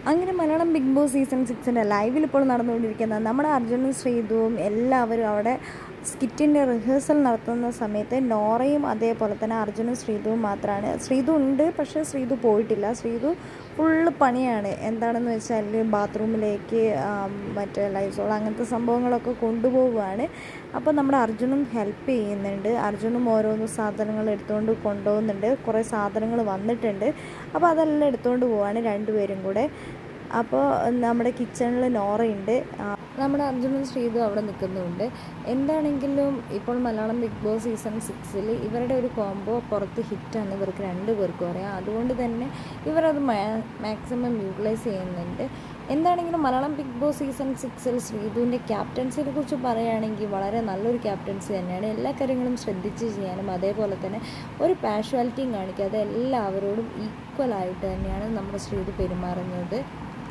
അങ്ങനെ Malayalam big boss season സിക്സിൻ്റെ ലൈവിൽ ഇപ്പോൾ നടന്നുകൊണ്ടിരിക്കുന്ന നമ്മുടെ അർജുനും ശ്രീതുവും എല്ലാവരും അവിടെ സ്കിറ്റിൻ്റെ റിഹേഴ്സൽ നടത്തുന്ന സമയത്ത് നോറയും അതേപോലെ തന്നെ അർജുനും ശ്രീതുവും മാത്രമാണ് ശ്രീതു ഉണ്ട് പക്ഷേ ശ്രീതു പോയിട്ടില്ല ശ്രീതു ഫുള്ള് പണിയാണ് എന്താണെന്ന് വെച്ചാൽ ബാത്റൂമിലേക്ക് മറ്റേ ലൈസോൾ അങ്ങനത്തെ സംഭവങ്ങളൊക്കെ കൊണ്ടുപോവുകയാണ് അപ്പോൾ നമ്മുടെ അർജുനും ഹെൽപ്പ് ചെയ്യുന്നുണ്ട് അർജുനും ഓരോന്ന് സാധനങ്ങൾ എടുത്തുകൊണ്ട് കൊണ്ടുപോകുന്നുണ്ട് കുറേ സാധനങ്ങൾ വന്നിട്ടുണ്ട് അപ്പോൾ അതെല്ലാം എടുത്തുകൊണ്ട് പോവാണ് രണ്ടുപേരും കൂടെ അപ്പോൾ നമ്മുടെ കിച്ചണിൽ നോറയുണ്ട് ആ, നമ്മുടെ അർജുനും ശ്രീതു അവിടെ നിൽക്കുന്നുണ്ട് എന്താണെങ്കിലും ഇപ്പോൾ മലയാളം ബിഗ് ബോസ് സീസൺ സിക്സിൽ ഇവരുടെ ഒരു കോംബോ പുറത്ത് ഹിറ്റാണ് ഇവർക്ക് രണ്ട് പേർക്കും അറിയാം അതുകൊണ്ട് തന്നെ ഇവരത് മാക്സിമം യൂട്ടിലൈസ് ചെയ്യുന്നുണ്ട് എന്താണെങ്കിലും മലയാളം ബിഗ് ബോസ് സീസൺ സിക്സിൽ ശ്രീതുവിൻ്റെ ക്യാപ്റ്റൻസിനെ കുറിച്ച് പറയുകയാണെങ്കിൽ വളരെ നല്ലൊരു ക്യാപ്റ്റൻസി തന്നെയാണ് എല്ലാ കാര്യങ്ങളും ശ്രദ്ധിച്ച് ചെയ്യാനും അതേപോലെ തന്നെ ഒരു പാഷ്വാലിറ്റിയും കാണിക്കാതെ എല്ലാവരോടും ഈക്വൽ ആയിട്ട് തന്നെയാണ് നമ്മുടെ ശ്രീതു പെരുമാറുന്നത്